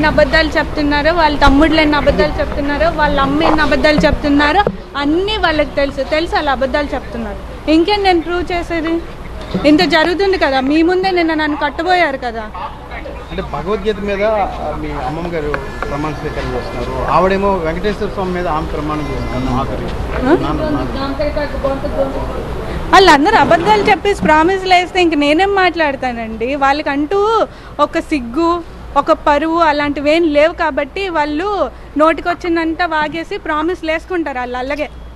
ఎన్ని అబద్ధాలు చెప్తున్నారో వాళ్ళ తమ్ముళ్ళు ఎన్ని అబద్ధాలు చెప్తున్నారో వాళ్ళ అమ్మ ఎన్ని అబద్ధాలు చెప్తున్నారో అన్నీ వాళ్ళకి తెలుసు తెలుసు వాళ్ళ అబద్ధాలు చెప్తున్నారు ఇంకేం నేను ప్రూవ్ చేసేది ఇంత జరుగుతుంది కదా మీ ముందే నిన్న నన్ను కట్టబోయారు కదా అంటే భగవద్గీత మీద ఆ, మీ అమ్మమ్మ గారు ప్రమాణ స్వీకారం చేస్తున్నారు ఆవిడేమో వెంకటేశ్వర స్వామి మీద ఆమె ప్రమాణం చేస్తున్నారు ఆఖరి నాన్న- నాన్న. వాళ్ళందరూ అబద్ధాలు చెప్పేసి ప్రామిస్లు వేస్తే ఇంక నేనేం మాట్లాడతానండి వాళ్ళకంటూ ఒక సిగ్గు ఒక పరువు అలాంటివి ఏం లేవు కాబట్టి వాళ్ళు నోటికొచ్చిందంతా వాగేసి ప్రామిస్లు వేసుకుంటారు వాళ్ళు అలాగే